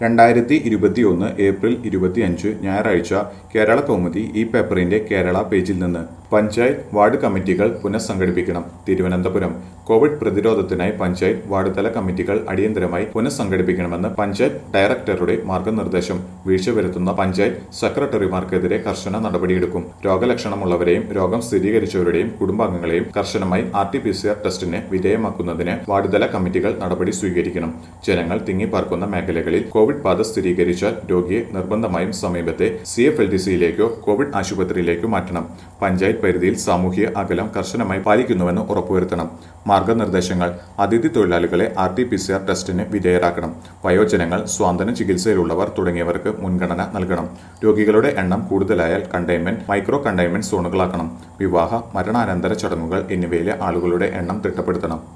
രണ്ടായിരത്തി ഇരുപത്തിയൊന്ന് ഏപ്രിൽ ഇരുപത്തിയഞ്ച് ഞായറാഴ്ച കേരള കൗമുദി ഈ പേപ്പറിന്റെ കേരള പേജിൽ നിന്ന് പഞ്ചായത്ത് വാർഡ് കമ്മിറ്റികൾ പുനഃസംഘടിപ്പിക്കണം തിരുവനന്തപുരം കോവിഡ് പ്രതിരോധത്തിനായി പഞ്ചായത്ത് വാർഡ് തല കമ്മിറ്റികൾ അടിയന്തരമായി പുനഃസംഘടിപ്പിക്കണമെന്ന് പഞ്ചായത്ത് ഡയറക്ടറുടെ മാർഗനിർദ്ദേശം വീഴ്ച വരുത്തുന്ന പഞ്ചായത്ത് സെക്രട്ടറിമാർക്കെതിരെ കർശന നടപടിയെടുക്കും രോഗലക്ഷണമുള്ളവരെയും രോഗം സ്ഥിരീകരിച്ചവരുടെയും കുടുംബാംഗങ്ങളെയും കർശനമായി R T P C R ടെസ്റ്റിന് വിധേയമാക്കുന്നതിന് വാർഡ് തല കമ്മിറ്റികൾ നടപടി സ്വീകരിക്കണം ജനങ്ങൾ തിങ്ങിപ്പാർക്കുന്ന മേഖലകളിൽ കോവിഡ് ബാധ സ്ഥിരീകരിച്ചാൽ രോഗിയെ നിർബന്ധമായും സമീപത്തെ സി എഫ് എൽ ടി സിയിലേക്കോ കോവിഡ് ആശുപത്രിയിലേക്കോ മാറ്റണം പഞ്ചായത്ത് പരിധിയിൽ സാമൂഹിക അകലം കർശനമായി പാലിക്കുന്നുവെന്ന് ഉറപ്പുവരുത്തണം മാർഗനിർദ്ദേശങ്ങൾ അതിഥി തൊഴിലാളികളെ R T P C R ടെസ്റ്റിന് വിധേയരാക്കണം വയോജനങ്ങൾ സ്വാന്തന ചികിത്സയിലുള്ളവർ തുടങ്ങിയവർക്ക് മുൻഗണന നൽകണം രോഗികളുടെ എണ്ണം കൂടുതലായാൽ കണ്ടെയ്ൻമെന്റ് മൈക്രോ കണ്ടെയ്ൻമെന്റ് സോണുകളാക്കണം വിവാഹ മരണാനന്തര ചടങ്ങുകൾ എന്നിവയിലെ ആളുകളുടെ എണ്ണം തിട്ടപ്പെടുത്തണം